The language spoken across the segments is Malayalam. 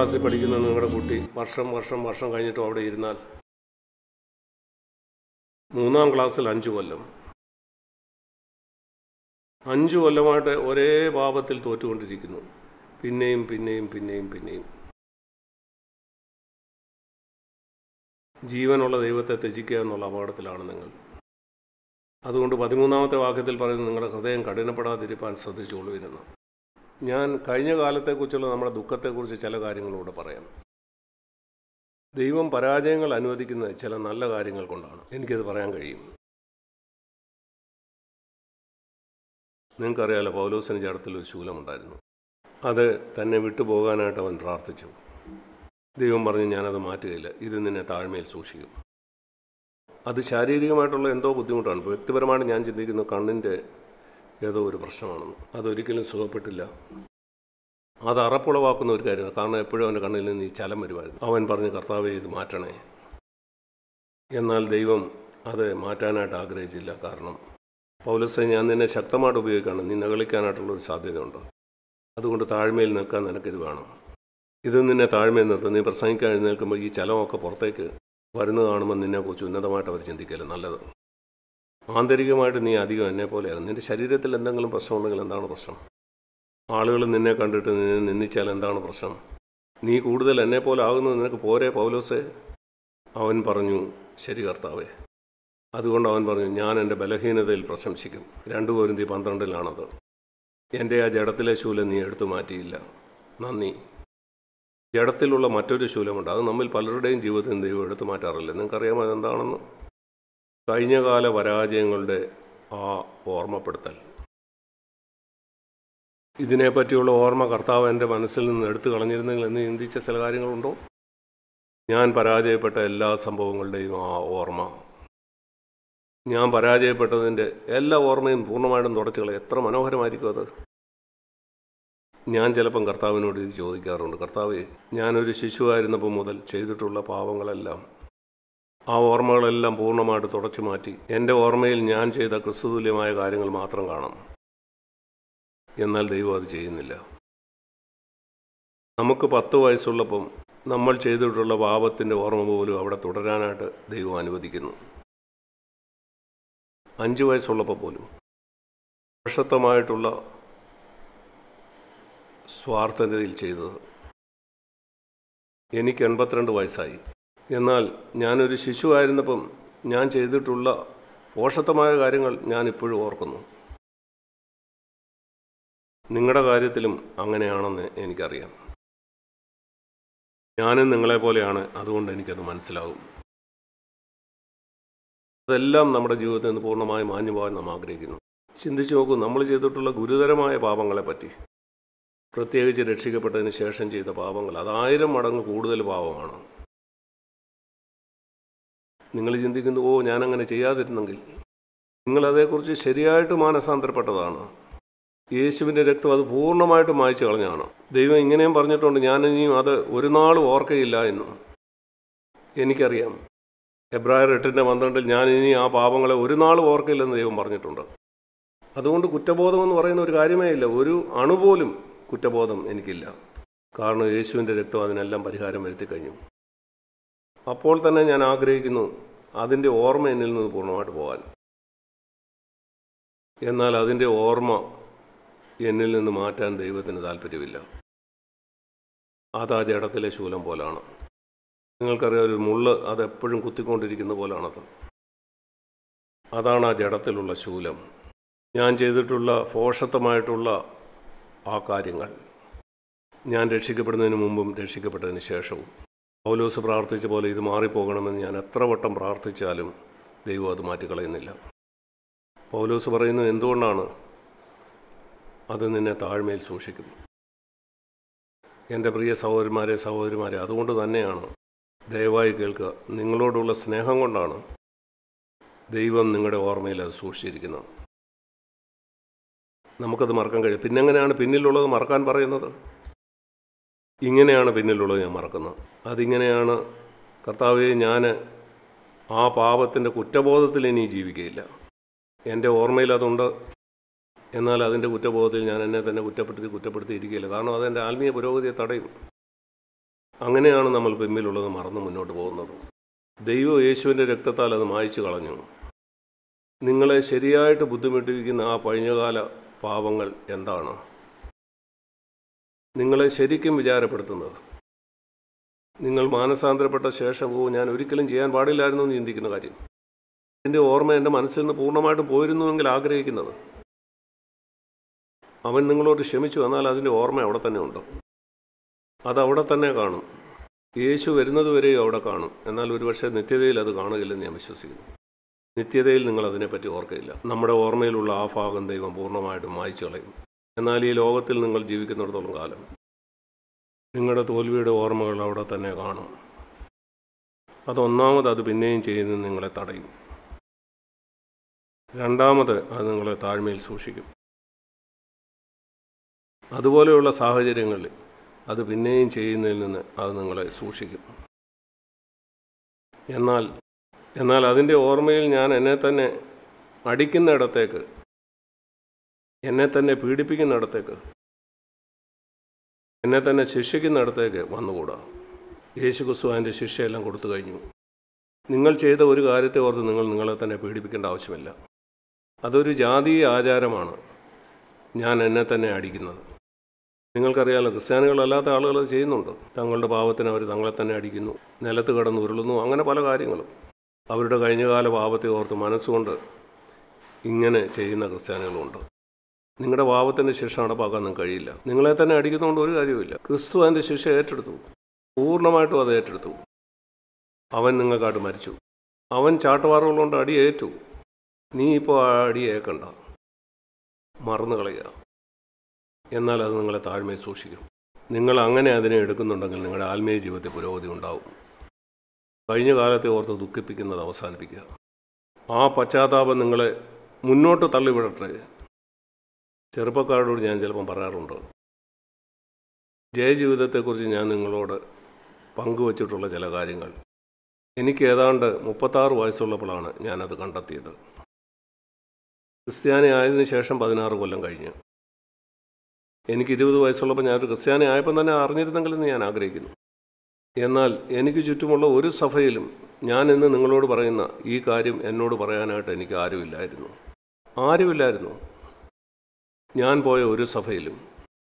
ക്ലാസ്സിൽ പഠിക്കുന്ന നിങ്ങളുടെ കുട്ടി വർഷം വർഷം വർഷം കഴിഞ്ഞിട്ടും അവിടെ ഇരുന്നാൽ മൂന്നാം ക്ലാസ്സിൽ അഞ്ച് കൊല്ലം അഞ്ചു കൊല്ലമായിട്ട് ഒരേ പാപത്തിൽ തോറ്റുകൊണ്ടിരിക്കുന്നു പിന്നെയും പിന്നെയും പിന്നെയും പിന്നെയും ജീവനുള്ള ദൈവത്തെ ത്യജിക്കുക എന്നുള്ള അപകടത്തിലാണ് നിങ്ങൾ അതുകൊണ്ട് പതിമൂന്നാമത്തെ വാക്യത്തിൽ പറയുന്നത് നിങ്ങളുടെ ഹൃദയം കഠിനപ്പെടാതിരിക്കാൻ ശ്രദ്ധിച്ചോളൂ എന്ന് ഞാൻ കഴിഞ്ഞ കാലത്തെക്കുറിച്ചുള്ള നമ്മുടെ ദുഃഖത്തെക്കുറിച്ച് ചില കാര്യങ്ങളൂടെ പറയാം ദൈവം പരാജയങ്ങൾ അനുവദിക്കുന്നത് ചില നല്ല കാര്യങ്ങൾ കൊണ്ടാണ് എനിക്കത് പറയാൻ കഴിയും നിങ്ങൾക്കറിയാലോ പൗലോസിന് ജഡത്തിൽ ഒരു ശൂലമുണ്ടായിരുന്നു അത് തന്നെ വിട്ടുപോകാനായിട്ട് അവൻ പ്രാർത്ഥിച്ചു ദൈവം പറഞ്ഞു ഞാനത് മാറ്റുകയില്ല ഇത് നിന്നെ താഴ്മയിൽ സൂക്ഷിക്കും അത് ശാരീരികമായിട്ടുള്ള എന്തോ ബുദ്ധിമുട്ടാണ് ഇപ്പോൾ വ്യക്തിപരമായിട്ട് ഞാൻ ചിന്തിക്കുന്നു കണ്ണിൻ്റെ ഏതോ ഒരു പ്രശ്നമാണെന്ന് അതൊരിക്കലും സുഖപ്പെട്ടില്ല അത് അറപ്പുളവാക്കുന്ന ഒരു കാര്യമാണ് കാരണം എപ്പോഴും അവൻ്റെ കണ്ണിൽ നിന്ന് ഈ ചലം വരുമായിരുന്നു അവൻ പറഞ്ഞ് കർത്താവെ ഇത് മാറ്റണേ എന്നാൽ ദൈവം അത് മാറ്റാനായിട്ട് ആഗ്രഹിച്ചില്ല കാരണം പൗലസെ ഞാൻ നിന്നെ ശക്തമായിട്ട് ഉപയോഗിക്കുകയാണ് നിന്നെ കളിക്കാനായിട്ടുള്ള ഒരു സാധ്യതയുണ്ട് അതുകൊണ്ട് താഴ്മയിൽ നിൽക്കാൻ നിനക്കിത് വേണം ഇത് നിന്നെ താഴ്മയിൽ നിർത്തും നീ പ്രസംഗിക്കാൻ എഴുന്നേൽക്കുമ്പോൾ ഈ ചലമൊക്കെ പുറത്തേക്ക് വരുന്നത് കാണുമ്പോൾ നിന്നെക്കുറിച്ച് ഉന്നതമായിട്ട് അവർ ചിന്തിക്കല് നല്ലത് ആന്തരികമായിട്ട് നീ അധികം എന്നെ പോലെയാകും നിന്റെ ശരീരത്തിൽ എന്തെങ്കിലും പ്രശ്നമുണ്ടെങ്കിൽ എന്താണ് പ്രശ്നം ആളുകൾ നിന്നെ കണ്ടിട്ട് നിന്നെ നിന്ദിച്ചാൽ എന്താണ് പ്രശ്നം നീ കൂടുതൽ എന്നെ പോലെ ആകുന്നത് നിനക്ക് പോരെ പൗലോസേ അവൻ പറഞ്ഞു ശരി കർത്താവേ അതുകൊണ്ട് അവൻ പറഞ്ഞു ഞാൻ എൻ്റെ ബലഹീനതയിൽ പ്രശംസിക്കും രണ്ടു പോരിന്തി പന്ത്രണ്ടിലാണത് എൻ്റെ ആ ജഡത്തിലെ ശൂലം നീ എടുത്തു മാറ്റിയില്ല നന്ദി ജഡത്തിലുള്ള മറ്റൊരു ശൂലമുണ്ട് അത് നമ്മിൽ പലരുടെയും ജീവിതത്തിൽ ദൈവം എടുത്തു മാറ്റാറില്ല നിങ്ങൾക്കറിയാമോ അതെന്താണെന്ന് കഴിഞ്ഞകാല പരാജയങ്ങളുടെ ആ ഓർമ്മപ്പെടുത്തൽ ഇതിനെപ്പറ്റിയുള്ള ഓർമ്മ കർത്താവ് എൻ്റെ മനസ്സിൽ നിന്ന് എടുത്തു കളഞ്ഞിരുന്നെങ്കിൽ എന്ന് ചിന്തിച്ച ചില കാര്യങ്ങളുണ്ടോ ഞാൻ പരാജയപ്പെട്ട എല്ലാ സംഭവങ്ങളുടെയും ആ ഓർമ്മ ഞാൻ പരാജയപ്പെട്ടതിൻ്റെ എല്ലാ ഓർമ്മയും പൂർണ്ണമായിട്ടും തുടച്ചുകളെ എത്ര മനോഹരമായിരിക്കും അത് ഞാൻ ചിലപ്പം കർത്താവിനോട് ഇത് ചോദിക്കാറുണ്ട് കർത്താവെ ഞാനൊരു ശിശുവായിരുന്നപ്പോൾ മുതൽ ചെയ്തിട്ടുള്ള പാവങ്ങളെല്ലാം ആ ഓർമ്മകളെല്ലാം പൂർണ്ണമായിട്ട് തുടച്ചു മാറ്റി എൻ്റെ ഓർമ്മയിൽ ഞാൻ ചെയ്ത ക്രിസ്തുതുല്യമായ കാര്യങ്ങൾ മാത്രം കാണാം എന്നാൽ ദൈവം അത് ചെയ്യുന്നില്ല നമുക്ക് പത്ത് വയസ്സുള്ളപ്പം നമ്മൾ ചെയ്തിട്ടുള്ള പാപത്തിൻ്റെ ഓർമ്മ പോലും അവിടെ തുടരാനായിട്ട് ദൈവം അനുവദിക്കുന്നു അഞ്ച് വയസ്സുള്ളപ്പോൾ പോലും വർഷത്വമായിട്ടുള്ള സ്വാർത്ഥതയിൽ ചെയ്തത് എനിക്ക് എൺപത്തിരണ്ട് വയസ്സായി എന്നാൽ ഞാനൊരു ശിശുവായിരുന്നപ്പം ഞാൻ ചെയ്തിട്ടുള്ള പോഷത്വമായ കാര്യങ്ങൾ ഞാൻ ഇപ്പോഴും ഓർക്കുന്നു നിങ്ങളുടെ കാര്യത്തിലും അങ്ങനെയാണെന്ന് എനിക്കറിയാം ഞാനും നിങ്ങളെപ്പോലെയാണ് അതുകൊണ്ട് എനിക്കത് മനസ്സിലാകും അതെല്ലാം നമ്മുടെ ജീവിതത്തിൽ നിന്ന് പൂർണ്ണമായി മാഞ്ഞു പോകാൻ നാം ആഗ്രഹിക്കുന്നു ചിന്തിച്ചു നോക്കൂ നമ്മൾ ചെയ്തിട്ടുള്ള ഗുരുതരമായ പാപങ്ങളെ പറ്റി പ്രത്യേകിച്ച് രക്ഷിക്കപ്പെട്ടതിന് ശേഷം ചെയ്ത പാപങ്ങൾ അതായിരം മടങ്ങ് കൂടുതൽ പാപമാണ് നിങ്ങൾ ചിന്തിക്കുന്നു ഓ ഞാനങ്ങനെ ചെയ്യാതിരുന്നെങ്കിൽ നിങ്ങളതേക്കുറിച്ച് ശരിയായിട്ട് മാനസാന്തരപ്പെട്ടതാണ് യേശുവിൻ്റെ രക്തം അത് പൂർണ്ണമായിട്ട് മായ്ച്ചു കളഞ്ഞാണ് ദൈവം ഇങ്ങനെയും പറഞ്ഞിട്ടുണ്ട് ഞാൻ ഇനിയും അത് ഒരു നാൾ ഓർക്കയില്ല എന്നും എനിക്കറിയാം എബ്രായർ എട്ടിൻ്റെ പന്ത്രണ്ടിൽ ഞാൻ ഇനി ആ പാപങ്ങളെ ഒരു നാൾ ഓർക്കില്ലെന്ന് ദൈവം പറഞ്ഞിട്ടുണ്ട് അതുകൊണ്ട് കുറ്റബോധം എന്ന് പറയുന്ന ഒരു കാര്യമേ ഇല്ല ഒരു അണുപോലും കുറ്റബോധം എനിക്കില്ല കാരണം യേശുവിൻ്റെ രക്തം അതിനെല്ലാം പരിഹാരം വരുത്തി കഴിഞ്ഞു അപ്പോൾ തന്നെ ഞാൻ ആഗ്രഹിക്കുന്നു അതിൻ്റെ ഓർമ്മ എന്നിൽ നിന്ന് പൂർണ്ണമായിട്ട് പോകാൻ എന്നാൽ അതിൻ്റെ ഓർമ്മ എന്നിൽ നിന്ന് മാറ്റാൻ ദൈവത്തിന് താല്പര്യമില്ല അത് ആ ജഡത്തിലെ ശൂലം പോലാണ് നിങ്ങൾക്കറിയാം ഒരു മുള്ള് അതെപ്പോഴും കുത്തിക്കൊണ്ടിരിക്കുന്ന പോലാണത് അതാണ് ആ ജഡത്തിലുള്ള ശൂലം ഞാൻ ചെയ്തിട്ടുള്ള ഫോഷത്വമായിട്ടുള്ള ആ കാര്യങ്ങൾ ഞാൻ രക്ഷിക്കപ്പെടുന്നതിന് മുമ്പും രക്ഷിക്കപ്പെട്ടതിന് ശേഷവും പൗലോസ് പ്രാർത്ഥിച്ച പോലെ ഇത് മാറിപ്പോകണമെന്ന് ഞാൻ എത്ര വട്ടം പ്രാർത്ഥിച്ചാലും ദൈവം അത് മാറ്റിക്കളയുന്നില്ല പൗലോസ് പറയുന്നത് എന്തുകൊണ്ടാണ് അത് നിന്നെ താഴ്മയിൽ സൂക്ഷിക്കും എൻ്റെ പ്രിയ സഹോദരന്മാരെ സഹോദരിമാരെ അതുകൊണ്ട് തന്നെയാണ് ദയവായി കേൾക്കുക നിങ്ങളോടുള്ള സ്നേഹം കൊണ്ടാണ് ദൈവം നിങ്ങളുടെ ഓർമ്മയിൽ അത് സൂക്ഷിച്ചിരിക്കുന്നത് നമുക്കത് മറക്കാൻ കഴിയും പിന്നെങ്ങനെയാണ് പിന്നിലുള്ളത് മറക്കാൻ പറയുന്നത് ഇങ്ങനെയാണ് പിന്നിലുള്ളത് ഞാൻ മറക്കുന്നത് അതിങ്ങനെയാണ് കർത്താവെ ഞാൻ ആ പാപത്തിൻ്റെ കുറ്റബോധത്തിൽ ഇനി ജീവിക്കുകയില്ല എൻ്റെ ഓർമ്മയിൽ അതുണ്ട് എന്നാൽ അതിൻ്റെ കുറ്റബോധത്തിൽ ഞാൻ എന്നെ തന്നെ കുറ്റപ്പെടുത്തി കുറ്റപ്പെടുത്തി ഇരിക്കുകയില്ല കാരണം അതെൻ്റെ ആത്മീയ പുരോഗതിയെ തടയും അങ്ങനെയാണ് നമ്മൾ പിമ്പിലുള്ളത് മറന്ന് മുന്നോട്ട് പോകുന്നത് ദൈവം യേശുവിൻ്റെ രക്തത്താൽ അത് മായ്ച്ചു കളഞ്ഞു നിങ്ങളെ ശരിയായിട്ട് ബുദ്ധിമുട്ടിപ്പിക്കുന്ന ആ പഴഞ്ഞകാല പാപങ്ങൾ എന്താണ് നിങ്ങളെ ശരിക്കും വിചാരപ്പെടുത്തുന്നത് നിങ്ങൾ മാനസാന്തരപ്പെട്ട ശേഷവും ഞാൻ ഒരിക്കലും ചെയ്യാൻ പാടില്ലായിരുന്നു എന്ന് ചിന്തിക്കുന്ന കാര്യം ഇതിൻ്റെ ഓർമ്മ എൻ്റെ മനസ്സിൽ നിന്ന് പൂർണ്ണമായിട്ടും പോയിരുന്നുവെങ്കിൽ ആഗ്രഹിക്കുന്നത് അവൻ നിങ്ങളോട് ക്ഷമിച്ചു എന്നാൽ അതിൻ്റെ ഓർമ്മ അവിടെ തന്നെ ഉണ്ട് അത് അവിടെ തന്നെ കാണും യേശു വരുന്നത് വരെയും അവിടെ കാണും എന്നാൽ ഒരുപക്ഷെ നിത്യതയിൽ അത് കാണുകയില്ലെന്ന് ഞാൻ വിശ്വസിക്കുന്നു നിത്യതയിൽ നിങ്ങൾ അതിനെപ്പറ്റി ഓർക്കയില്ല നമ്മുടെ ഓർമ്മയിലുള്ള ആ ഭാഗം ദൈവം പൂർണ്ണമായിട്ടും മായ്ച്ചു കളയും എന്നാൽ ഈ ലോകത്തിൽ നിങ്ങൾ ജീവിക്കുന്നിടത്തോളം കാലം നിങ്ങളുടെ തോൽവിയുടെ ഓർമ്മകൾ അവിടെ തന്നെ കാണും അതൊന്നാമത് അത് പിന്നെയും ചെയ്യുന്നത് നിങ്ങളെ തടയും രണ്ടാമത് അത് നിങ്ങളെ താഴ്മയിൽ സൂക്ഷിക്കും അതുപോലെയുള്ള സാഹചര്യങ്ങളിൽ അത് പിന്നെയും ചെയ്യുന്നതിൽ നിന്ന് അത് നിങ്ങളെ സൂക്ഷിക്കും എന്നാൽ എന്നാൽ അതിൻ്റെ ഓർമ്മയിൽ ഞാൻ എന്നെ തന്നെ അടിക്കുന്നിടത്തേക്ക് എന്നെ തന്നെ പീഡിപ്പിക്കുന്നിടത്തേക്ക് എന്നെ തന്നെ ശിക്ഷിക്കുന്നിടത്തേക്ക് വന്നുകൂടാ യേശു ക്രിസ്തു അതിൻ്റെ ശിക്ഷയെല്ലാം കൊടുത്തു കഴിഞ്ഞു നിങ്ങൾ ചെയ്ത ഒരു കാര്യത്തെ ഓർത്ത് നിങ്ങൾ നിങ്ങളെ തന്നെ പീഡിപ്പിക്കേണ്ട ആവശ്യമില്ല അതൊരു ജാതീയ ആചാരമാണ് ഞാൻ എന്നെ തന്നെ അടിക്കുന്നത് നിങ്ങൾക്കറിയാലോ ക്രിസ്ത്യാനികളല്ലാത്ത ആളുകൾ അത് ചെയ്യുന്നുണ്ട് തങ്ങളുടെ പാപത്തിന് അവർ തങ്ങളെ തന്നെ അടിക്കുന്നു നിലത്ത് കിടന്ന് ഉരുളുന്നു അങ്ങനെ പല കാര്യങ്ങളും അവരുടെ കഴിഞ്ഞകാല പാപത്തെ ഓർത്ത് മനസ്സുകൊണ്ട് ഇങ്ങനെ ചെയ്യുന്ന ക്രിസ്ത്യാനികളുമുണ്ട് നിങ്ങളുടെ പാപത്തിൻ്റെ ശിക്ഷ നടപ്പാക്കാൻ നിങ്ങൾക്ക് കഴിയില്ല നിങ്ങളെ തന്നെ അടിക്കുന്നതുകൊണ്ട് ഒരു കാര്യവുമില്ല ക്രിസ്തു അതിൻ്റെ ശിക്ഷ ഏറ്റെടുത്തു പൂർണ്ണമായിട്ടും അത് ഏറ്റെടുത്തു അവൻ നിങ്ങൾക്കായിട്ട് മരിച്ചു അവൻ ചാട്ടുവാറുകൾ കൊണ്ട് അടി ഏറ്റു നീ ഇപ്പോൾ ആ അടി ഏക്കണ്ട മറന്നു കളയുക എന്നാൽ അത് നിങ്ങളെ താഴ്മയിൽ സൂക്ഷിക്കും നിങ്ങൾ അങ്ങനെ അതിനെ എടുക്കുന്നുണ്ടെങ്കിൽ നിങ്ങളുടെ ആത്മീയ ജീവിതത്തിൽ പുരോഗതി ഉണ്ടാവും കഴിഞ്ഞ കാലത്തെ ഓർത്ത് ദുഃഖിപ്പിക്കുന്നത് അവസാനിപ്പിക്കുക ആ പശ്ചാത്താപം നിങ്ങളെ മുന്നോട്ട് തള്ളിവിടട്ടെ ചെറുപ്പക്കാരോട് ഞാൻ ചിലപ്പം പറയാറുണ്ട് ജയജീവിതത്തെക്കുറിച്ച് ഞാൻ നിങ്ങളോട് പങ്കുവച്ചിട്ടുള്ള ചില കാര്യങ്ങൾ എനിക്ക് ഏതാണ്ട് മുപ്പത്താറ് വയസ്സുള്ളപ്പോഴാണ് ഞാനത് കണ്ടെത്തിയത് ക്രിസ്ത്യാനി ആയതിനു ശേഷം പതിനാറ് കൊല്ലം കഴിഞ്ഞ് എനിക്ക് ഇരുപത് വയസ്സുള്ളപ്പോൾ ഞാനൊരു ക്രിസ്ത്യാനി ആയപ്പം തന്നെ അറിഞ്ഞിരുന്നെങ്കിലെന്ന് ഞാൻ ആഗ്രഹിക്കുന്നു എന്നാൽ എനിക്ക് ചുറ്റുമുള്ള ഒരു സഭയിലും ഞാൻ ഇന്ന് നിങ്ങളോട് പറയുന്ന ഈ കാര്യം എന്നോട് പറയാനായിട്ട് എനിക്ക് ആരുമില്ലായിരുന്നു ആരുമില്ലായിരുന്നു ഞാൻ പോയ ഒരു സഭയിലും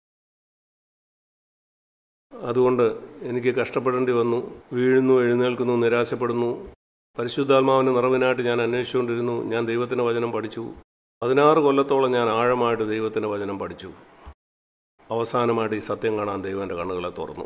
അതുകൊണ്ട് എനിക്ക് കഷ്ടപ്പെടേണ്ടി വന്നു വീഴുന്നു എഴുന്നേൽക്കുന്നു നിരാശപ്പെടുന്നു പരിശുദ്ധാത്മാവിൻ്റെ നിറവിനായിട്ട് ഞാൻ അന്വേഷിച്ചുകൊണ്ടിരുന്നു ഞാൻ ദൈവത്തിൻ്റെ വചനം പഠിച്ചു പതിനാറ് കൊല്ലത്തോളം ഞാൻ ആഴമായിട്ട് ദൈവത്തിൻ്റെ വചനം പഠിച്ചു അവസാനമായിട്ട് ഈ സത്യം കാണാൻ ദൈവൻ്റെ കണ്ണുകളെ തുറന്നു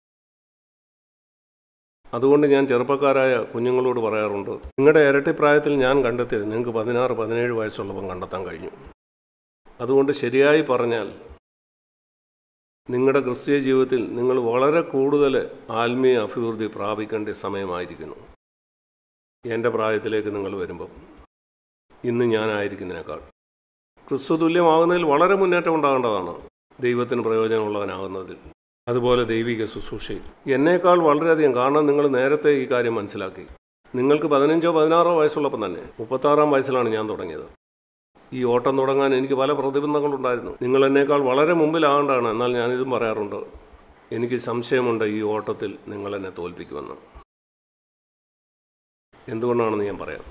അതുകൊണ്ട് ഞാൻ ചെറുപ്പക്കാരായ കുഞ്ഞുങ്ങളോട് പറയാറുണ്ട് നിങ്ങളുടെ ഇരട്ടിപ്രായത്തിൽ ഞാൻ കണ്ടെത്തിയത് നിങ്ങൾക്ക് പതിനാറ് പതിനേഴ് വയസ്സുള്ളപ്പം കണ്ടെത്താൻ കഴിഞ്ഞു അതുകൊണ്ട് ശരിയായി പറഞ്ഞാൽ നിങ്ങളുടെ ക്രിസ്തീയ ജീവിതത്തിൽ നിങ്ങൾ വളരെ കൂടുതൽ ആത്മീയ അഭിവൃദ്ധി പ്രാപിക്കേണ്ട സമയമായിരിക്കുന്നു എൻ്റെ പ്രായത്തിലേക്ക് നിങ്ങൾ വരുമ്പം ഇന്ന് ഞാനായിരിക്കുന്നതിനേക്കാൾ ക്രിസ്തു തുല്യമാകുന്നതിൽ വളരെ മുന്നേറ്റം ഉണ്ടാകേണ്ടതാണ് ദൈവത്തിന് പ്രയോജനമുള്ളവനാകുന്നതിൽ അതുപോലെ ദൈവിക ശുശ്രൂഷയിൽ എന്നേക്കാൾ വളരെയധികം കാരണം നിങ്ങൾ നേരത്തെ ഈ കാര്യം മനസ്സിലാക്കി നിങ്ങൾക്ക് പതിനഞ്ചോ പതിനാറോ വയസ്സുള്ളപ്പം തന്നെ മുപ്പത്താറാം വയസ്സിലാണ് ഞാൻ തുടങ്ങിയത് ഈ ഓട്ടം തുടങ്ങാൻ എനിക്ക് പല പ്രതിബന്ധങ്ങളുണ്ടായിരുന്നു നിങ്ങൾ എന്നേക്കാൾ വളരെ മുമ്പിലാകേണ്ടതാണ് എന്നാൽ ഞാനിതും പറയാറുണ്ട് എനിക്ക് സംശയമുണ്ട് ഈ ഓട്ടത്തിൽ നിങ്ങൾ എന്നെ തോൽപ്പിക്കുമെന്ന് എന്തുകൊണ്ടാണെന്ന് ഞാൻ പറയാം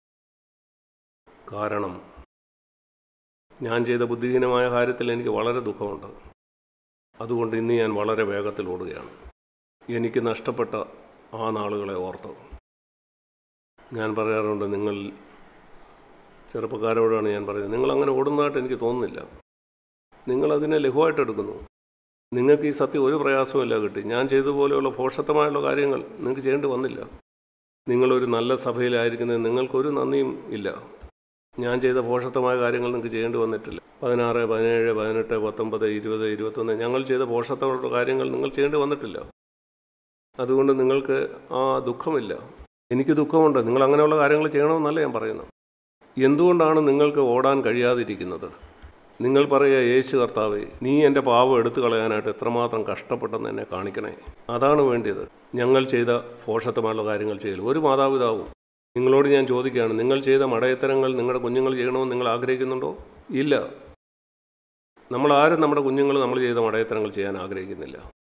കാരണം ഞാൻ ചെയ്ത ബുദ്ധിഹീനമായ കാര്യത്തിൽ എനിക്ക് വളരെ ദുഃഖമുണ്ട് അതുകൊണ്ട് ഇന്ന് ഞാൻ വളരെ വേഗത്തിൽ ഓടുകയാണ് എനിക്ക് നഷ്ടപ്പെട്ട ആ നാളുകളെ ഓർത്ത് ഞാൻ പറയാറുണ്ട് നിങ്ങൾ ചെറുപ്പക്കാരോടാണ് ഞാൻ പറയുന്നത് നിങ്ങൾ അങ്ങനെ ഓടുന്നതായിട്ട് എനിക്ക് തോന്നുന്നില്ല നിങ്ങൾ അതിനെ ലഘുവായിട്ട് എടുക്കുന്നു നിങ്ങൾക്ക് ഈ സത്യം ഒരു പ്രയാസവുമില്ല കിട്ടി ഞാൻ ചെയ്തതുപോലെയുള്ള ഭോഷത്വമായുള്ള കാര്യങ്ങൾ നിങ്ങൾക്ക് ചെയ്യേണ്ടി വന്നില്ല നിങ്ങളൊരു നല്ല സഭയിലായിരിക്കുന്നത് നിങ്ങൾക്കൊരു നന്ദിയും ഇല്ല ഞാൻ ചെയ്ത ഭോഷത്വമായ കാര്യങ്ങൾ നിങ്ങൾക്ക് ചെയ്യേണ്ടി വന്നിട്ടില്ല പതിനാറ് പതിനേഴ് പതിനെട്ട് പത്തൊമ്പത് ഇരുപത് ഇരുപത്തൊന്ന് ഞങ്ങൾ ചെയ്ത ഭോഷത്വമുള്ള കാര്യങ്ങൾ നിങ്ങൾ ചെയ്യേണ്ടി വന്നിട്ടില്ല അതുകൊണ്ട് നിങ്ങൾക്ക് ആ ദുഃഖമില്ല എനിക്ക് ദുഃഖമുണ്ട് നിങ്ങൾ അങ്ങനെയുള്ള കാര്യങ്ങൾ ചെയ്യണമെന്നല്ല ഞാൻ പറയുന്നത് എന്തുകൊണ്ടാണ് നിങ്ങൾക്ക് ഓടാൻ കഴിയാതിരിക്കുന്നത് നിങ്ങൾ പറയുക യേശു കർത്താവേ നീ എൻ്റെ പാവം എടുത്തു കളയാനായിട്ട് എത്രമാത്രം കഷ്ടപ്പെട്ടെന്ന് എന്നെ കാണിക്കണേ അതാണ് വേണ്ടിയത് ഞങ്ങൾ ചെയ്ത പോഷത്വമുള്ള കാര്യങ്ങൾ ചെയ്യൽ ഒരു മാതാപിതാവും നിങ്ങളോട് ഞാൻ ചോദിക്കുകയാണ് നിങ്ങൾ ചെയ്ത മടയത്തരങ്ങൾ നിങ്ങളുടെ കുഞ്ഞുങ്ങൾ ചെയ്യണമെന്ന് നിങ്ങൾ ആഗ്രഹിക്കുന്നുണ്ടോ ഇല്ല നമ്മൾ ആരും നമ്മുടെ കുഞ്ഞുങ്ങൾ നമ്മൾ ചെയ്ത മടയത്തരങ്ങൾ ചെയ്യാൻ ആഗ്രഹിക്കുന്നില്ല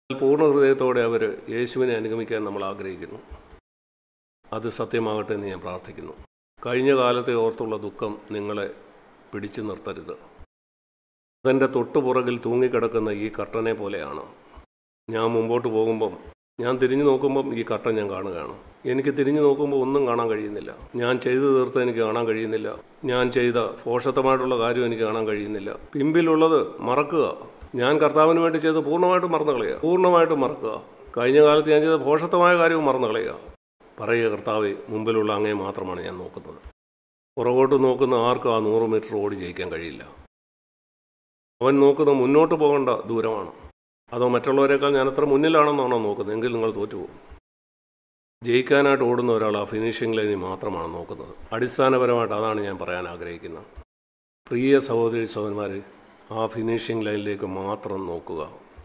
പൂർണ്ണ ഹൃദയത്തോടെ അവർ യേശുവിനെ അനുഗമിക്കാൻ നമ്മൾ ആഗ്രഹിക്കുന്നു അത് സത്യമാകട്ടെ എന്ന് ഞാൻ പ്രാർത്ഥിക്കുന്നു കഴിഞ്ഞ കാലത്തെ ഓർത്തുള്ള ദുഃഖം നിങ്ങളെ പിടിച്ചു നിർത്തരുത് അതെൻ്റെ തൊട്ടുപുറകിൽ തൂങ്ങിക്കിടക്കുന്ന ഈ കർട്ടനെ പോലെയാണ് ഞാൻ മുമ്പോട്ട് പോകുമ്പം ഞാൻ തിരിഞ്ഞു നോക്കുമ്പം ഈ കർട്ടൻ ഞാൻ കാണുകയാണ് എനിക്ക് തിരിഞ്ഞു നോക്കുമ്പോൾ ഒന്നും കാണാൻ കഴിയുന്നില്ല ഞാൻ ചെയ്തു തീർത്ത് എനിക്ക് കാണാൻ കഴിയുന്നില്ല ഞാൻ ചെയ്ത ഫോഷത്വമായിട്ടുള്ള കാര്യം എനിക്ക് കാണാൻ കഴിയുന്നില്ല പിമ്പിലുള്ളത് മറക്കുക ഞാൻ കർത്താവിന് വേണ്ടി ചെയ്ത് പൂർണ്ണമായിട്ടും മറന്നു കളയുക പൂർണ്ണമായിട്ടും മറക്കുക കഴിഞ്ഞ കാലത്ത് ഞാൻ ചെയ്ത ഭോഷത്വമായ കാര്യവും മറന്നു കളയുക പറയുക കർത്താവെ മുമ്പിലുള്ള അങ്ങേ മാത്രമാണ് ഞാൻ നോക്കുന്നത് പുറകോട്ട് നോക്കുന്ന ആർക്കും ആ നൂറ് മീറ്റർ ഓടി ജയിക്കാൻ കഴിയില്ല അവൻ നോക്കുന്നത് മുന്നോട്ട് പോകേണ്ട ദൂരമാണ് അതോ മറ്റുള്ളവരെക്കാൾ ഞാൻ അത്ര മുന്നിലാണെന്നാണോ നോക്കുന്നത് എങ്കിൽ നിങ്ങൾ തോറ്റുപോകും ജയിക്കാനായിട്ട് ഓടുന്ന ഒരാൾ ആ ഫിനിഷിംഗ് ലൈനിൽ മാത്രമാണ് നോക്കുന്നത് അടിസ്ഥാനപരമായിട്ട് അതാണ് ഞാൻ പറയാൻ ആഗ്രഹിക്കുന്നത് പ്രിയ സഹോദരി സഹോദരന്മാർ ആ ഫിനിഷിംഗ് ലൈനിലേക്ക് മാത്രം നോക്കുക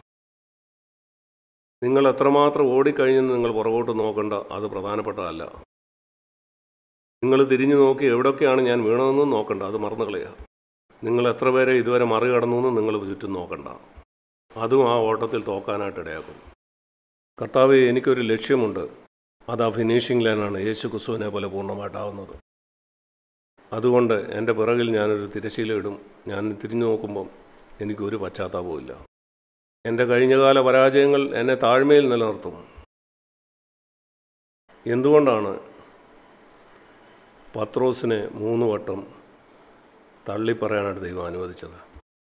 നിങ്ങൾ എത്രമാത്രം ഓടിക്കഴിഞ്ഞെന്ന് നിങ്ങൾ പുറകോട്ട് നോക്കേണ്ട അത് പ്രധാനപ്പെട്ടതല്ല നിങ്ങൾ തിരിഞ്ഞു നോക്കി എവിടെയൊക്കെയാണ് ഞാൻ വീണതെന്നും നോക്കണ്ട അത് മറന്നു കളയുക നിങ്ങൾ എത്ര പേരെ ഇതുവരെ മറികടന്നു എന്ന് നിങ്ങൾ ചുറ്റും നോക്കണ്ട അതും ആ ഓട്ടത്തിൽ തോക്കാനായിട്ട് ഇടയാക്കും കർത്താവ് എനിക്കൊരു ലക്ഷ്യമുണ്ട് അത് ആ ഫിനിഷിംഗ് ലൈനാണ് യേശു ക്രിസ്തുവിനെ പോലെ പൂർണ്ണമായിട്ടാവുന്നത് അതുകൊണ്ട് എൻ്റെ പിറകിൽ ഞാനൊരു തിരശീല ഇടും ഞാൻ തിരിഞ്ഞു നോക്കുമ്പം എനിക്കൊരു പശ്ചാത്താപവും ഇല്ല എൻ്റെ കഴിഞ്ഞകാല പരാജയങ്ങൾ എന്നെ താഴ്മയിൽ നിലനിർത്തും എന്തുകൊണ്ടാണ് പത്രോസിനെ മൂന്ന് വട്ടം തള്ളിപ്പറയാനായിട്ട് ദൈവം അനുവദിച്ചത്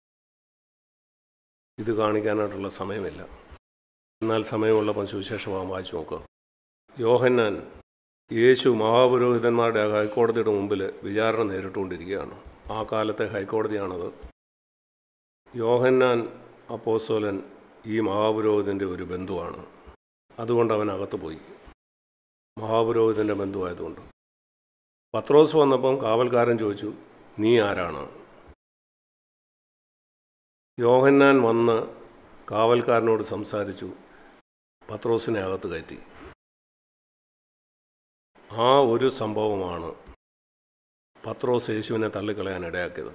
ഇത് കാണിക്കാനായിട്ടുള്ള സമയമില്ല എന്നാൽ സമയമുള്ളപ്പോൾ സുവിശേഷഭാഗം വായിച്ചു നോക്കുക യോഹന്നാൻ യേശു മഹാപുരോഹിതന്മാരുടെ ഹൈക്കോടതിയുടെ മുമ്പിൽ വിചാരണ നേരിട്ടുകൊണ്ടിരിക്കുകയാണ് ആ കാലത്തെ ഹൈക്കോടതിയാണത് യോഹന്നാൻ അപ്പോസ്തോലൻ ഈ മഹാപുരോഹിതൻ്റെ ഒരു ബന്ധുവാണ് അതുകൊണ്ട് അവൻ അകത്ത് പോയി മഹാപുരോഹിതൻ്റെ ബന്ധുവായതുകൊണ്ട് പത്രോസ് വന്നപ്പം കാവൽക്കാരൻ ചോദിച്ചു നീ ആരാണ് യോഹന്നാൻ വന്ന് കാവൽക്കാരനോട് സംസാരിച്ചു പത്രോസിനെ അകത്ത് കയറ്റി ആ ഒരു സംഭവമാണ് പത്രോസ് യേശുവിനെ തള്ളിക്കളയാൻ ഇടയാക്കിയത്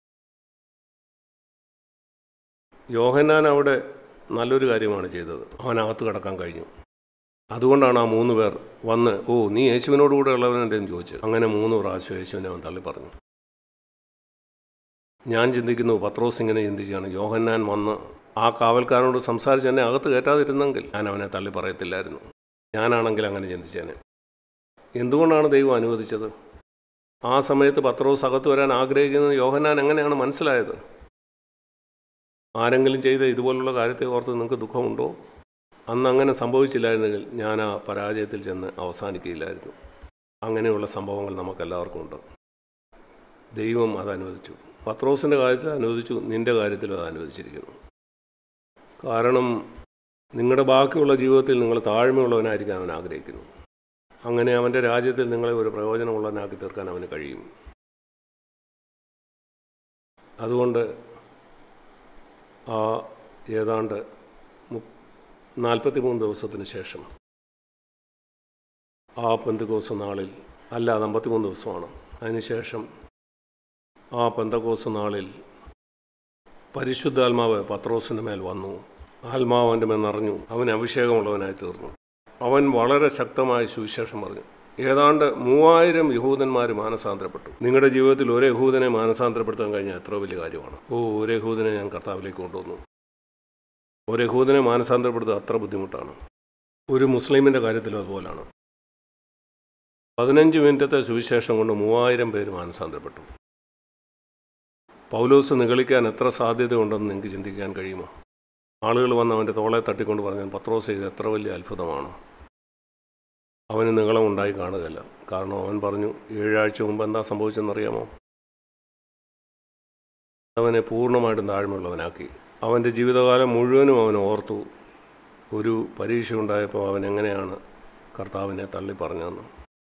യോഹന്നാൻ അവിടെ നല്ലൊരു കാര്യമാണ് ചെയ്തത് അവനകത്ത് കിടക്കാൻ കഴിഞ്ഞു അതുകൊണ്ടാണ് ആ മൂന്ന് പേർ വന്ന് ഓ നീ യേശുവിനോട് കൂടെ ഉള്ളവനെന്ന് ചോദിച്ചു അങ്ങനെ മൂന്ന് പ്രാവശ്യം യേശുവിനെ അവൻ തള്ളി പറഞ്ഞു ഞാൻ ചിന്തിക്കുന്നു പത്രോസ് ഇങ്ങനെ ചിന്തിച്ചാണ് യോഹന്നാൻ വന്ന് ആ കാവൽക്കാരനോട് സംസാരിച്ച് എന്നെ അകത്ത് കയറ്റാതിരുന്നെങ്കിൽ ഞാൻ അവനെ തള്ളി പറയത്തില്ലായിരുന്നു ഞാനാണെങ്കിൽ അങ്ങനെ ചിന്തിച്ചേനെ എന്തുകൊണ്ടാണ് ദൈവം അനുവദിച്ചത് ആ സമയത്ത് പത്രോസ് അകത്ത് വരാൻ ആഗ്രഹിക്കുന്നത് യോഹന്നാൻ എങ്ങനെയാണ് മനസ്സിലായത് ആരെങ്കിലും ചെയ്ത ഇതുപോലുള്ള കാര്യത്തെ ഓർത്ത് നിങ്ങൾക്ക് ദുഃഖമുണ്ടോ അന്ന് അങ്ങനെ സംഭവിച്ചില്ലായിരുന്നെങ്കിൽ ഞാൻ ആ പരാജയത്തിൽ ചെന്ന് അവസാനിക്കുകയില്ലായിരുന്നു അങ്ങനെയുള്ള സംഭവങ്ങൾ നമുക്കെല്ലാവർക്കും ഉണ്ട് ദൈവം അത് അനുവദിച്ചു പത്രോസിൻ്റെ കാര്യത്തിൽ അനുവദിച്ചു നിൻ്റെ കാര്യത്തിലും അത് അനുവദിച്ചിരിക്കുന്നു കാരണം നിങ്ങളുടെ ബാക്കിയുള്ള ജീവിതത്തിൽ നിങ്ങൾ താഴ്മയുള്ളവനായിരിക്കാൻ അവൻ ആഗ്രഹിക്കുന്നു അങ്ങനെ അവൻ്റെ രാജ്യത്തിൽ നിങ്ങളെ ഒരു പ്രയോജനമുള്ളവനാക്കി തീർക്കാൻ അവന് കഴിയും അതുകൊണ്ട് ആ ഏതാണ്ട് നാൽപ്പത്തി മൂന്ന് ദിവസത്തിന് ശേഷം ആ പെന്തകോസ് നാളിൽ അല്ല അത് അമ്പത്തിമൂന്ന് ദിവസമാണ് അതിനുശേഷം ആ പെന്തകോസ് നാളിൽ പരിശുദ്ധാത്മാവ് പത്രോസിൻ്റെ മേൽ വന്നു ആത്മാവ് അവൻ്റെ മേൽ നിറഞ്ഞു അവൻ അഭിഷേകമുള്ളവനായി തീർന്നു അവൻ വളരെ ശക്തമായി സുവിശേഷം പറഞ്ഞു ഏതാണ്ട് മൂവായിരം യഹൂദന്മാർ മാനസാന്തരപ്പെട്ടു നിങ്ങളുടെ ജീവിതത്തിൽ ഒരു യഹൂദനെ മാനസാന്തരപ്പെടുത്താൻ കഴിഞ്ഞാൽ എത്ര വലിയ കാര്യമാണ് ഓ ഒരു യഹൂദനെ ഞാൻ കർത്താവിലേക്ക് കൊണ്ടുവന്നു ഒരു യഹൂദനെ മാനസാന്തരപ്പെടുത്തുക അത്ര ബുദ്ധിമുട്ടാണ് ഒരു മുസ്ലിമിൻ്റെ കാര്യത്തിലും അതുപോലാണ് പതിനഞ്ച് മിനിറ്റത്തെ സുവിശേഷം കൊണ്ട് മൂവായിരം പേര് മാനസാന്തരപ്പെട്ടു പൗലോസ് നിഗളിക്കാൻ എത്ര സാധ്യതയുണ്ടെന്ന് നിങ്ങൾക്ക് ചിന്തിക്കാൻ കഴിയുമോ ആളുകൾ വന്ന് അവൻ്റെ തോളെ തട്ടിക്കൊണ്ട് പറഞ്ഞു പത്രോസ് ചെയ്ത് എത്ര വലിയ അത്ഭുതമാണ് അവന് നീളമുണ്ടായി കാണുകയില്ല കാരണം അവൻ പറഞ്ഞു ഏഴാഴ്ച മുമ്പ് എന്താ സംഭവിച്ചെന്നറിയാമോ അവനെ പൂർണ്ണമായിട്ടും താഴ്മയുള്ളവനാക്കി അവൻ്റെ ജീവിതകാലം മുഴുവനും അവൻ ഓർത്തു ഒരു പരീക്ഷ ഉണ്ടായപ്പോൾ അവൻ എങ്ങനെയാണ് കർത്താവിനെ തള്ളി പറഞ്ഞതെന്ന്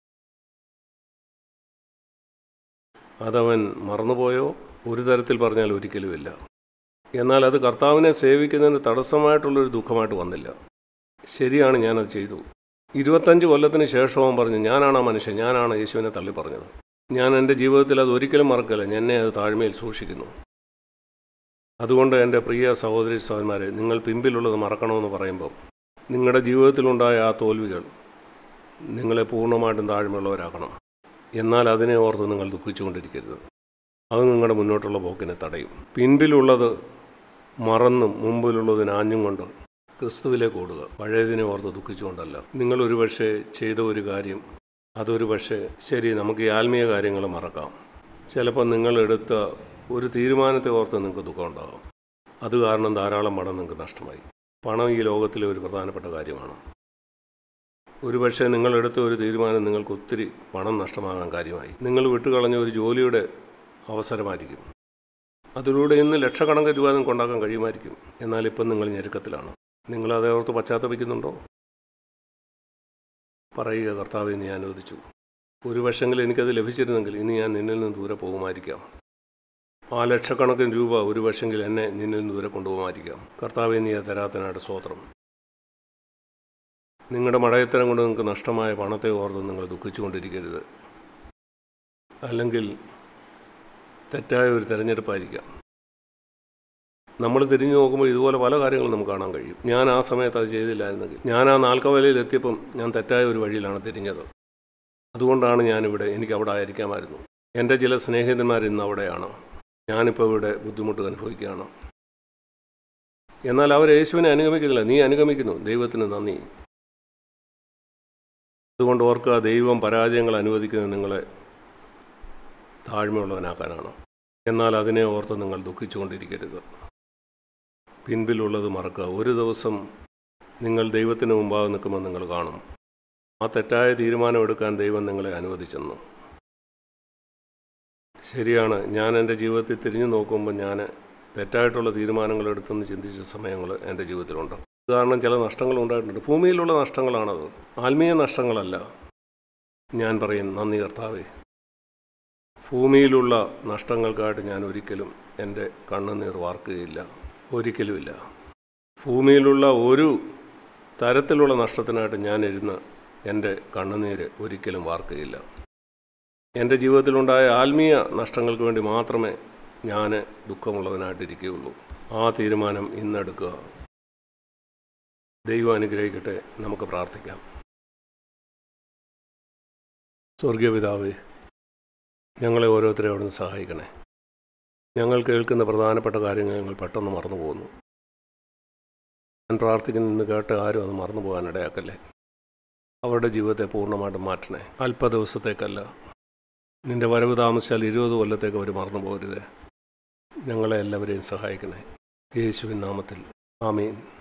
അതവൻ മറന്നുപോയോ ഒരു തരത്തിൽ പറഞ്ഞാൽ ഒരിക്കലുമില്ല എന്നാൽ അത് കർത്താവിനെ സേവിക്കുന്നതിന് തടസ്സമായിട്ടുള്ളൊരു ദുഃഖമായിട്ട് വന്നില്ല ശരിയാണ് ഞാനത് ചെയ്തു ഇരുപത്തഞ്ച് കൊല്ലത്തിന് ശേഷം അവൻ പറഞ്ഞു ഞാനാണ് ആ മനുഷ്യൻ ഞാനാണ് യേശുവിനെ തള്ളി പറഞ്ഞത് ഞാൻ എൻ്റെ ജീവിതത്തിൽ അത് ഒരിക്കലും മറക്കില്ല എന്നെ അത് താഴ്മയിൽ സൂക്ഷിക്കുന്നു അതുകൊണ്ട് എൻ്റെ പ്രിയ സഹോദരി സഹോദരന്മാരെ നിങ്ങൾ പിമ്പിലുള്ളത് മറക്കണമെന്ന് പറയുമ്പോൾ നിങ്ങളുടെ ജീവിതത്തിലുണ്ടായ ആ തോൽവികൾ നിങ്ങളെ പൂർണ്ണമായിട്ടും താഴ്മയുള്ളവരാക്കണം എന്നാൽ അതിനെ ഓർത്ത് നിങ്ങൾ ദുഃഖിച്ചുകൊണ്ടിരിക്കരുത് അത് നിങ്ങളുടെ മുന്നോട്ടുള്ള പോക്കിനെ തടയും പിൻപിലുള്ളത് മറന്നും മുമ്പിലുള്ളതിന് ആഞ്ഞും കൊണ്ട് ക്രിസ്തുവിലേക്ക് ഓടുക പഴയതിനെ ഓർത്ത് ദുഃഖിച്ചുകൊണ്ടല്ല നിങ്ങൾ ഒരു പക്ഷേ ചെയ്ത ഒരു കാര്യം അതൊരു പക്ഷേ ശരി നമുക്ക് ഈ ആത്മീയ കാര്യങ്ങൾ മറക്കാം ചിലപ്പോൾ നിങ്ങൾ എടുത്ത ഒരു തീരുമാനത്തെ ഓർത്ത് നിങ്ങൾക്ക് ദുഃഖം ഉണ്ടാകും അത് കാരണം ധാരാളം പണം നിങ്ങൾക്ക് നഷ്ടമായി പണം ഈ ലോകത്തിലെ ഒരു പ്രധാനപ്പെട്ട കാര്യമാണ് ഒരുപക്ഷെ നിങ്ങളെടുത്ത ഒരു തീരുമാനം നിങ്ങൾക്ക് ഒത്തിരി പണം നഷ്ടമാകാൻ കാര്യമായി നിങ്ങൾ വിട്ടുകളഞ്ഞ ഒരു ജോലിയുടെ അവസരമായിരിക്കും അതിലൂടെ ഇന്ന് ലക്ഷക്കണക്കിന് രൂപ നിങ്ങൾക്ക് ഉണ്ടാക്കാൻ കഴിയുമായിരിക്കും എന്നാൽ ഇപ്പം നിങ്ങൾ ഞെരുക്കത്തിലാണ് നിങ്ങൾ അതേ ഓർത്ത് പശ്ചാത്തപിക്കുന്നുണ്ടോ പറയുക കർത്താവെ നീ അനുവദിച്ചു ഒരു പക്ഷെങ്കിൽ എനിക്കത് ലഭിച്ചിരുന്നെങ്കിൽ ഇനി ഞാൻ നിന്നിൽ നിന്ന് ദൂരെ പോകുമായിരിക്കാം ആ ലക്ഷക്കണക്കിന് രൂപ ഒരു പക്ഷെങ്കിൽ എന്നെ നിന്നിൽ നിന്ന് ദൂരെ കൊണ്ടുപോകുമായിരിക്കാം കർത്താവെ നീ അത് തരാത്തനായിട്ട് സ്വോത്രം നിങ്ങളുടെ മടയത്തരം കൊണ്ട് നിങ്ങൾക്ക് നഷ്ടമായ പണത്തെ ഓർത്ത് നിങ്ങൾ ദുഃഖിച്ചുകൊണ്ടിരിക്കരുത് അല്ലെങ്കിൽ തെറ്റായ ഒരു തിരഞ്ഞെടുപ്പായിരിക്കാം നമ്മൾ തിരിഞ്ഞു നോക്കുമ്പോൾ ഇതുപോലെ പല കാര്യങ്ങളും നമുക്ക് കാണാൻ കഴിയും ഞാൻ ആ സമയത്ത് അത് ചെയ്തില്ലായിരുന്നെങ്കിൽ ഞാൻ ആ നാൽക്കവലയിൽ എത്തിയപ്പം ഞാൻ തെറ്റായ ഒരു വഴിയിലാണ് തിരിഞ്ഞത് അതുകൊണ്ടാണ് ഞാനിവിടെ എനിക്ക് അവിടെ ആയിരിക്കാമായിരുന്നു എൻ്റെ ചില സ്നേഹിതന്മാർ ഇന്ന് അവിടെയാണ് ഞാനിപ്പോൾ ഇവിടെ ബുദ്ധിമുട്ട് അനുഭവിക്കുകയാണ് എന്നാൽ അവർ യേശുവിനെ അനുഗമിക്കുന്നില്ല നീ അനുഗമിക്കുന്നു ദൈവത്തിന് നന്ദി അതുകൊണ്ട് ഓർക്കുക ദൈവം പരാജയങ്ങൾ അനുവദിക്കുന്നത് നിങ്ങളെ താഴ്മയുള്ളവനാക്കാനാണ് എന്നാൽ അതിനെ ഓർത്ത് നിങ്ങൾ ദുഃഖിച്ചുകൊണ്ടിരിക്കരുത് പിൻപിലുള്ളത് മറക്കുക ഒരു ദിവസം നിങ്ങൾ ദൈവത്തിന് മുമ്പാകെ നിൽക്കുമ്പോൾ നിങ്ങൾ കാണും ആ തെറ്റായ തീരുമാനമെടുക്കാൻ ദൈവം നിങ്ങളെ അനുവദിച്ചെന്നു ശരിയാണ് ഞാൻ എൻ്റെ ജീവിതത്തിൽ തിരിഞ്ഞു നോക്കുമ്പോൾ ഞാൻ തെറ്റായിട്ടുള്ള തീരുമാനങ്ങൾ എടുത്തെന്ന് ചിന്തിച്ച സമയങ്ങൾ എൻ്റെ ജീവിതത്തിലുണ്ട് കാരണം ചില നഷ്ടങ്ങൾ ഉണ്ടായിട്ടുണ്ട് ഭൂമിയിലുള്ള നഷ്ടങ്ങളാണത് ആത്മീയ നഷ്ടങ്ങളല്ല ഞാൻ പറയും നന്ദി കർത്താവേ ഭൂമിയിലുള്ള നഷ്ടങ്ങൾക്കായിട്ട് ഞാൻ ഒരിക്കലും എൻ്റെ കണ്ണുനീർ വാർക്കുകയില്ല ഒരിക്കലുമില്ല ഭൂമിയിലുള്ള ഒരു തരത്തിലുള്ള നഷ്ടത്തിനായിട്ട് ഞാൻ ഇരുന്ന് എൻ്റെ കണ്ണുനീര് ഒരിക്കലും വാർക്കുകയില്ല എൻ്റെ ജീവിതത്തിലുണ്ടായ ആത്മീയ നഷ്ടങ്ങൾക്ക് വേണ്ടി മാത്രമേ ഞാൻ ദുഃഖമുള്ളവനായിട്ടിരിക്കുകയുള്ളൂ ആ തീരുമാനം ഇന്നെടുക്കുക ദൈവം അനുഗ്രഹിക്കട്ടെ നമുക്ക് പ്രാർത്ഥിക്കാം സ്വർഗീയ പിതാവേ ഞങ്ങളെ ഓരോരുത്തരെ അവിടുന്ന് സഹായിക്കണേ ഞങ്ങൾ കേൾക്കുന്ന പ്രധാനപ്പെട്ട കാര്യങ്ങൾ ഞങ്ങൾ പെട്ടെന്ന് മറന്നു പോകുന്നു ഞാൻ പ്രാർത്ഥിക്കുന്ന ഇന്ന് കേട്ട് ആരും അത് മറന്നു പോകാൻ ഇടയാക്കല്ലേ അവരുടെ ജീവിതത്തെ പൂർണ്ണമായിട്ടും മാറ്റണേ അല്പ ദിവസത്തേക്കല്ല നിന്റെ വരവ് താമസിച്ചാൽ ഇരുപത് കൊല്ലത്തേക്ക് അവർ മറന്നു പോകരുതേ ഞങ്ങളെ എല്ലാവരെയും സഹായിക്കണേ യേശുവിൻ നാമത്തിൽ ആമീൻ